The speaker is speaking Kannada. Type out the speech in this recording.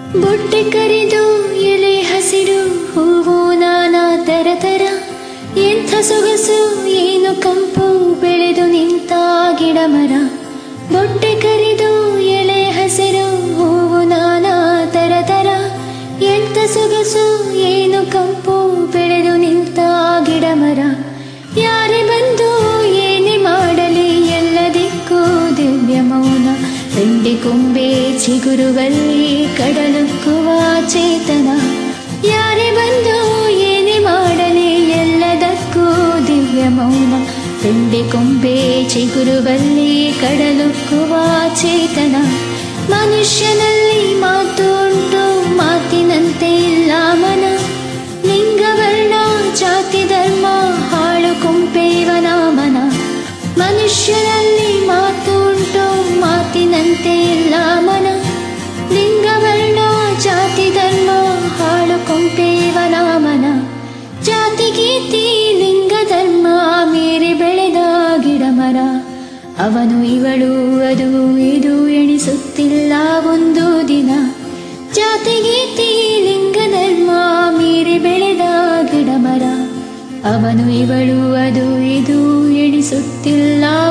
ಬೊಟ್ಟೆ ಕರಿದು ಎಲೆ ಹಸಿರು ಹೂವು ನಾನಾ ತರ ತರ ಎಂಥ ಸೊಗಸು ಏನು ಕಂಪು ಬೆಳೆದು ನಿಂತ ಗಿಡ ಮರ ಬೊಟ್ಟೆ ಕರಿದು ಎಲೆ ಹಸಿರು ಹೂವು ನಾನಾ ತರ ತರ ಎಂಥ ಸೊಗಸು ಏನು ಕಂಪು ಬೆಳೆದು ನಿಂತ ಗಿಡ ಮರ ಯಾರೇ ಬಂದು ಏನೇ ಮಾಡಲಿ ಎಲ್ಲದಕ್ಕೂ ದಿವ್ಯ ಮೌನ ಬೆಂಡೆ ಕೊಂಬೆ ಚಿಗುರುವಲ್ಲಿ ಕಡಲುಕ್ಕುವ ಚೇತನ ಯಾರೇ ಬಂದು ಏನೇ ಮಾಡಲಿ ಎಲ್ಲದಕ್ಕೂ ದಿವ್ಯ ಮೌನ ಬೆಂಡೆ ಕೊಂಬೆ ಚಿಗುರುವಲ್ಲಿ ಕಡಲುಕ್ಕುವ ಚೇತನ ಮನುಷ್ಯನಲ್ಲಿ ಮಾತು ಉಂಟು ಮಾತಿನಂತೆ ಇಲ್ಲ ಮನ ಲಿಂಗವರ್ಣ ಜಾತಿ ಧರ್ಮ ಹಾಳು ಕೊಂಪೇವನ ಮನ ಮನುಷ್ಯನಲ್ಲಿ ಮಾತು ಉಂಟು ಮಾತಿನಂತೆ ಇಲ್ಲ ಮನ ಲಿಂಗವರ್ಣ ಜಾತಿ ಧರ್ಮ ಹಾಳು ಕೊಂಪೇವನ ಮನ ಜಾತಿ ಗೀತಿ ಲಿಂಗ ಧರ್ಮ ಮೀರಿ ಬೆಳೆದ ಗಿಡ ಮರ ಅವನು ಇವಳು ಅದು ಇದು ಎಣಿಸುತ್ತಿಲ್ಲ ಒಂದು ದಿನ ಜಾತಿ ಗೀತಿ ಲಿಂಗ ಧರ್ಮ ಮೀರಿ ಬೆಳೆದ ಗಿಡ ಮರ ಅವನು ಇವಳು ಅದು ಇದು ಎಣಿಸುತ್ತಿಲ್ಲ